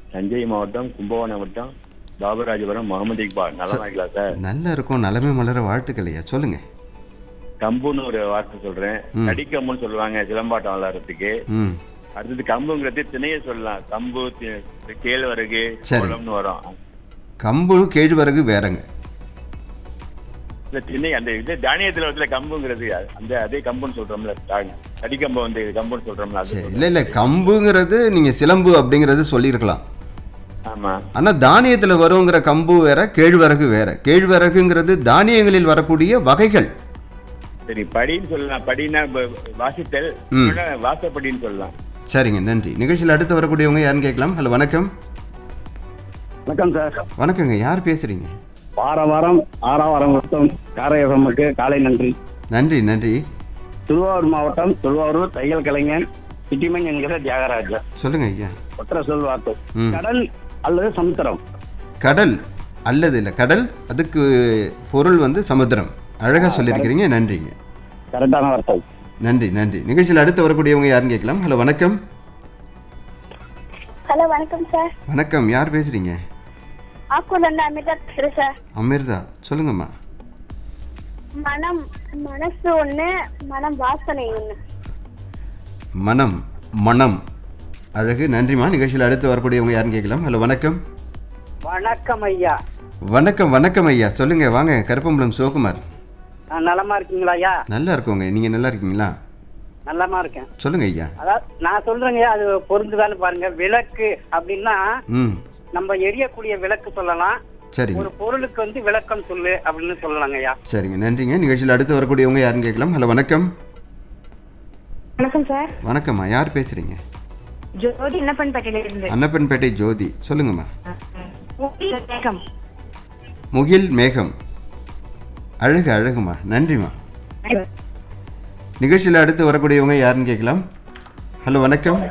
தஞ்சை மாவட்டம் கும்பகோணம் வட்டம் பாபராஜபுரம் முகமது இக்பால் நல்லா இருக்கீங்களா சார் நல்லா இருக்கும் நலமே மலர வாழ்த்துக்கள் ஐயா சொல்லுங்க கம்புன்னு ஒரு வார்த்தை சொல்றேன் ம். கடிக்கம்புன்னு சொல்லுவாங்க சிலம்பாட்டம் விளையாடுறதுக்கு ம் அடுத்தது கம்புங்கிறது திணைய சொல்லலாம் கம்பு தி- கேழ்வரகு சரி. சோளம்னு வரும் கம்பு கேழ்வரகு வேறங்க இல்ல திணை அந்த இது தானியத்துல வந்து கம்புங்கிறது அந்த அதே கம்புன்னு சொல்றோம்ல தா- கடிக்கம்பு வந்து கம்புன்னு சொல்றோம்ல அது சரி சொல்றேன். இல்லை இல்லை கம்புங்கிறது நீங்கள் சிலம்பு அப்படிங்கிறது சொல்லியிருக்கலாம் ஆமா ஆனால் தானியத்தில் வருங்கிற கம்பு வேற கேழ்வரகு வேற கேழ்வரகுங்கிறது தானியங்களில் வரக்கூடிய வகைகள் சரி படின்னு சொல்லலாம் படினா ப- வாசித்தல் ம். இல்லைன்னா வாசப்படின்னு சொல்லலாம் சரிங்க நன்றி நிகழ்ச்சியில் அடுத்து வரக்கூடியவங்க யாருன்னு கேட்கலாம் ஹலோ வணக்கம் வணக்கம் சார் வணக்கங்க யார் பேசுறீங்க வார வாரம் ஆறாம் வாரம் மொத்தம் காரையகமுக்கு காலை நன்றி நன்றி நன்றி திருவாரூர் மாவட்டம் திருவாரூர் தையல் கலைஞன் சிட்டிமன் என்கிற தியாகராஜா சொல்லுங்க ஐயா ஒற்ற சொல் வார்த்தை ம். கடல் அல்லது சமுத்திரம் கடல் அல்லது இல்லை கடல் அதுக்கு பொருள் வந்து சமுத்திரம் அழகாக சொல்லியிருக்கிறீங்க நன்றிங்க கரெக்டான வார்த்தை நன்றி நன்றி நிகழ்ச்சியில் அடுத்து வரக்கூடியவங்க யாருன்னு கேட்கலாம் ஹலோ வணக்கம் ஹலோ வணக்கம் சார் வணக்கம் யார் பேசுறீங்க ஆக்கூர்ல இருந்து அமிதா பேசுறேன் சார் அமிர்தா சொல்லுங்கம்மா மனம் மனசு ஒண்ணு மனம் வாசனை ஒண்ணு மனம் மனம் அழகு நன்றிம்மா நிகழ்ச்சியில் அடுத்து வரக்கூடியவங்க யாருன்னு கேட்கலாம் ஹலோ வணக்கம் வணக்கம் ஐயா வணக்கம் வணக்கம் ஐயா சொல்லுங்க வாங்க கருப்பம்பலம் சிவகுமார் நலமா இருக்கீங்களா ஐயா நல்லா இருக்கோங்க நீங்க நல்லா இருக்கீங்களா நலமா இருக்கேன் சொல்லுங்க ஐயா அதாவது நான் சொல்றேங்க அது பொருந்துதான்னு பாருங்க விளக்கு அப்படின்னா ம் நம்ம எரியக்கூடிய விளக்கு சொல்லலாம் சரிங்க ஒரு பொருளுக்கு வந்து விளக்கம் சொல்லு அப்படின்னு சொல்லலாங்க ஐயா சரிங்க நன்றிங்க நிகழ்ச்சியில் அடுத்து வரக்கூடியவங்க யாருன்னு கேட்கலாம் ஹலோ வணக்கம் வணக்கம் சார் வணக்கம்மா யார் பேசுறீங்க ஜோதி இன்னப்பன்பேட்டையில இருந்து அன்னப்பன்பேட்டை ஜோதி சொல்லுங்கம்மா வணக்கம் முகில் மேகம் அழகு அழகுமா நன்றிம்மா நிகழ்ச்சியில் அடுத்து வரக்கூடியவங்க யாருன்னு கேட்கலாம் ஹலோ வணக்கம்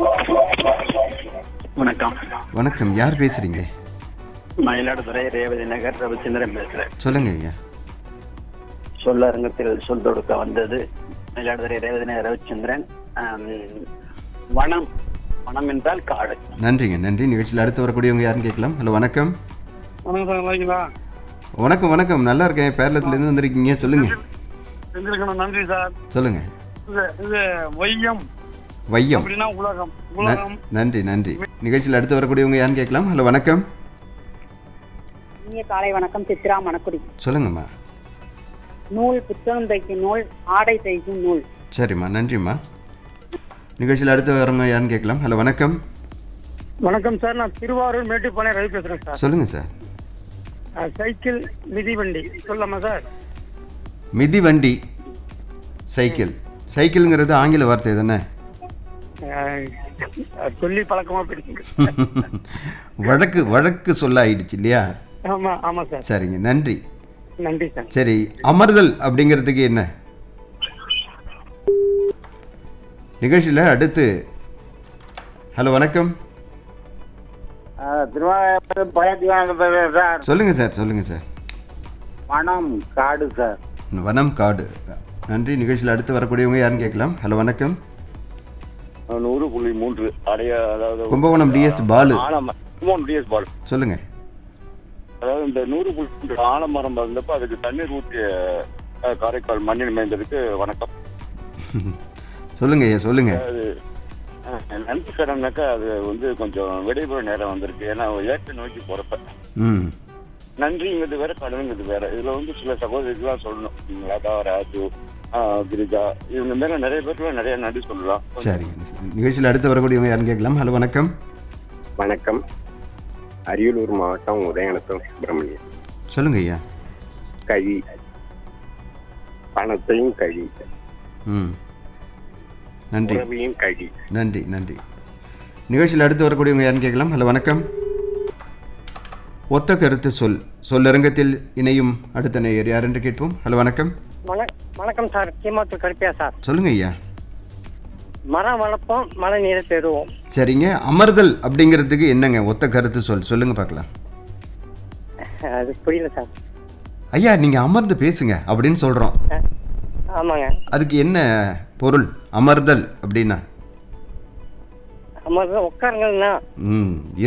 வணக்கம் வணக்கம் யார் பேசுறீங்க மயிலாடுதுறை ரேவதி நகர் ரவிச்சந்திரன் பேசுறேன் சொல்லுங்க ஐயா சொல்லரங்கத்தில் சொல் தொடுக்க வந்தது மயிலாடுதுறை ரேவதி நகர் ரவிச்சந்திரன் ஆம், வனம் வனம் என்றால் காடு நன்றிங்க நன்றி நிகழ்ச்சியில் அடுத்து வரக்கூடியவங்க யாருன்னு கேட்கலாம் ஹலோ வணக்கம் வணக்கம் சார் நல்லா இருக்கீங்களா வணக்கம் வணக்கம் நல்லா இருக்கேன் பேரளத்துலேருந்து வந்திருக்கீங்க சொல்லுங்க செஞ்சிருக்கணும் நன்றி சார் சொல்லுங்க இது இது வையம் வையம் அப்படின்னா உலகம் ந- உலகம் நன்றி நன்றி நிகழ்ச்சியில் அடுத்து வரக்கூடியவங்க யாருன்னு கேட்கலாம் ஹலோ வணக்கம் இனிய காலை வணக்கம் சித்ரா மணக்குடி சொல்லுங்கம்மா நூல் புத்தகம் தைக்கும் நூல் ஆடை தைக்கும் நூல் சரிம்மா நன்றிம்மா நிகழ்ச்சியில் அடுத்து வரவங்க யாருன்னு கேட்கலாம் ஹலோ வணக்கம் வணக்கம் சார் நான் திருவாரூர் மேட்டுப்பாளையம் ரவி பேசுறேன் சார் சொல்லுங்க சார் அஹ், சைக்கிள் மிதிவண்டி சொல்லலாமா சார் மிதிவண்டி சைக்கிள் சைக்கிள்ங்கிறது ஆங்கில வார்த்தை தானே அஹ், சொல்லி பழக்கமா போயிடுச்சு வழக்கு வழக்கு சொல்ல ஆயிடுச்சு இல்லையா ஆமா ஆமா சார் சரிங்க நன்றி நன்றி சார் சரி அமர்தல் அப்படிங்கிறதுக்கு என்ன நிகழ்ச்சியில் அடுத்து ஹலோ வணக்கம் திருவாரூர் பயத்திவாங்க சார் சொல்லுங்க சார் சொல்லுங்க சார் வனம் காடு சார் வனம் காடு நன்றி நிகழ்ச்சியில் அடுத்து வரக்கூடியவங்க யாருன்னு கேட்கலாம் ஹலோ வணக்கம் நூறு புள்ளி மூன்று அடைய அதாவது கும்பகோணம் டிஎஸ் பாலு ஆலம- கும்பகோணம் டிஎஸ் பால் சொல்லுங்க அதாவது இந்த நூறு புள்ளி மூன்று ஆலமரம் வந்தப்ப அதுக்கு தண்ணீர் ஊற்றிய அஹ், காரைக்கால் மண்ணின் மேய்ந்ததுக்கு வணக்கம் சொல்லுங்க ஐயா சொல்லுங்க அது அஹ், நன்றி கடன்னாக்கா அது வந்து கொஞ்சம் விடைபெற நேரம் வந்திருக்கு ஏன்னா ஏற்ற நோக்கி போறப்ப ம் நன்றிங்கிறது வேற கடனுங்கிறது வேற இதுல வந்து சில சகோதரிகளாம் சொல்லணும் லதா ராஜு ஆஹ், கிரிஜா இவங்க மேல நிறைய பேர்ல நிறைய நன்றி சொல்லலாம் சரிங்க நிகழ்ச்சியில் அடுத்து வரக்கூடியவங்க யாருன்னு கேட்கலாம் ஹலோ வணக்கம் வணக்கம் அரியலூர் மாவட்டம் உதயநத்தம் சுப்பிரமணியன் சொல்லுங்க ஐயா கழி பணத்தையும் கழி ம் நன்றி உறவையும் கழி நன்றி நன்றி நிகழ்ச்சியில் அடுத்து வரக்கூடியவங்க யாருன்னு கேட்கலாம் ஹலோ வணக்கம் ஒத்த கருத்து சொல் சொல்லரங்கத்தில் இணையும் அடுத்த நேயர் யார் என்று கேட்போம் ஹலோ வணக்கம் வணக்கம் சார் கீமாத்தூர் கருப்பியா சார் சொல்லுங்க ஐயா மரம் வளர்ப்போம் மழை நீரை பெறுவோம் சரிங்க அமர்தல் அப்படிங்கிறதுக்கு என்னங்க ஒத்த கருத்து சொல் சொல்லுங்க பார்க்கலாம் அது புரியல சார் ஐயா நீங்க அமர்ந்து பேசுங்க அப்படின்னு சொல்றோம் ஆமாங்க அதுக்கு என்ன பொருள் அமர்தல் அப்படின்னா அமர்ந்து உட்காருங்கன்னா ம்